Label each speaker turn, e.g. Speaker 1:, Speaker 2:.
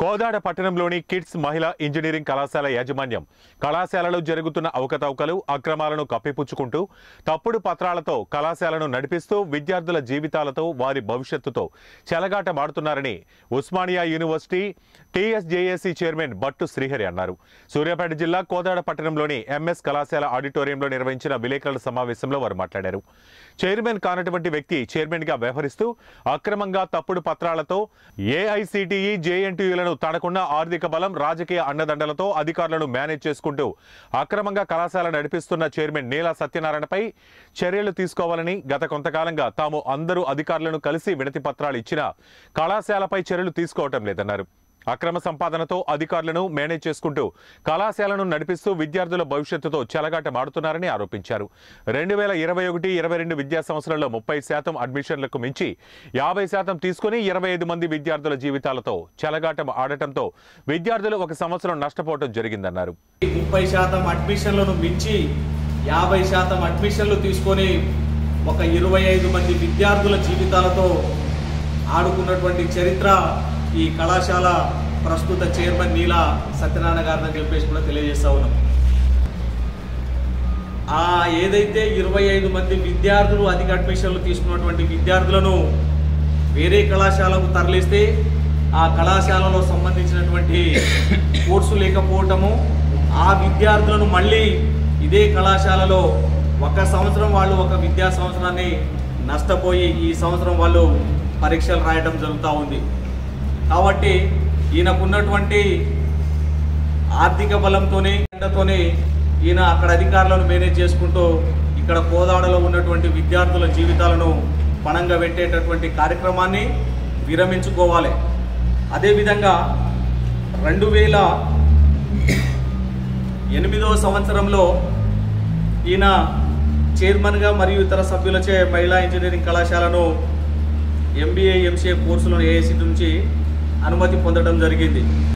Speaker 1: కోదాడ పట్టణంలోని కిడ్స్ మహిళా ఇంజనీరింగ్ కళాశాల యాజమాన్యం కళాశాలలో జరుగుతున్న అవకతవకలు అక్రమాలను కప్పిపుచ్చుకుంటూ తప్పుడు పత్రాలతో కళాశాలను నడిపిస్తూ విద్యార్థుల జీవితాలతో వారి భవిష్యత్తుతో చెలగాటమాడుతున్నారని Osmania University TSJAC chairman Battu Srihari అన్నారు సూర్యాపేట జిల్లా కోదాడ పట్టణంలోని ఎంఎస్ కళాశాల ఆడిటోరియంలో నిర్వహించిన విలేకరుల సమావేశంలో వారు మాట్లాడారు చైర్మన్ కానటువంటి వ్యక్తి చైర్మన్ గా వ్యవహరిస్తూ అక్రమంగా తప్పుడు పత్రాలతో ఏఐసిటిఈ జేఎన్టీయులను తనకున్న ఆర్థిక బలం రాజకీయ అండదండలతో అధికారులను మేనేజ్ చేసుకుంటూ అక్రమంగా కళాశాల నడిపిస్తున్న చైర్మన్ నీలా సత్యనారాయణపై చర్యలు తీసుకోవాలని గత కొంతకాలంగా తాము అందరూ అధికారులను కలిసి వినతి పత్రాలు ఇచ్చినా కళాశాలపై చర్యలు తీసుకోవటం లేదన్నారు అక్రమ సంపాదనతో అధికారులను మేనేజ్ చేసుకుంటూ కళాశాలను నడిపిస్తూ విద్యార్థుల భవిష్యత్తుతో చెలగాటమాడుతున్నారని ఆరోపించారు రెండు వేల ఇరవై ఒకటి ఇరవై రెండు విద్యా సంవత్సరంలో ముప్పై శాతం అడ్మిషన్లకు మించి యాభై శాతం తీసుకుని ఇరవై ఐదు మంది విద్యార్థుల జీవితాలతో చెలగాటం ఆడటంతో విద్యార్థులు ఒక సంవత్సరం నష్టపోవడం జరిగిందన్నారు
Speaker 2: ముప్పై శాతం అడ్మిషన్లను మించి యాభై శాతం అడ్మిషన్లు తీసుకొని ఒక ఇరవై ఐదు మంది విద్యార్థుల జీవితాలతో ఆడుకున్నటువంటి చరిత్ర ఈ కళాశాల ప్రస్తుత చైర్మన్ నీలా సత్యనారాయణ గారిని చెప్పేసి కూడా తెలియజేస్తా ఉన్నాం ఆ ఏదైతే ఇరవై ఐదు మంది విద్యార్థులు అధిక అడ్మిషన్లు తీసుకున్నటువంటి విద్యార్థులను వేరే కళాశాలకు తరలిస్తే ఆ కళాశాలలో సంబంధించినటువంటి కోర్సు లేకపోవటము ఆ విద్యార్థులను మళ్ళీ ఇదే కళాశాలలో ఒక సంవత్సరం వాళ్ళు ఒక విద్యా సంవత్సరాన్ని నష్టపోయి ఈ సంవత్సరం వాళ్ళు పరీక్షలు రాయడం జరుగుతూ ఉంది కాబట్టి ఈయనకున్నటువంటి ఆర్థిక బలంతోనే అండతోనే ఈయన అక్కడ అధికారులను మేనేజ్ చేసుకుంటూ ఇక్కడ కోదాడలో ఉన్నటువంటి విద్యార్థుల జీవితాలను పణంగా పెట్టేటటువంటి కార్యక్రమాన్ని విరమించుకోవాలి అదేవిధంగా రెండు వేల ఎనిమిదవ సంవత్సరంలో ఈయన చైర్మన్గా మరియు ఇతర సభ్యులచే మహిళా ఇంజనీరింగ్ కళాశాలను ఎంబీఏ ఎంసీఏ కోర్సులను ఏఐసి నుంచి అనుమతి పొందడం జరిగింది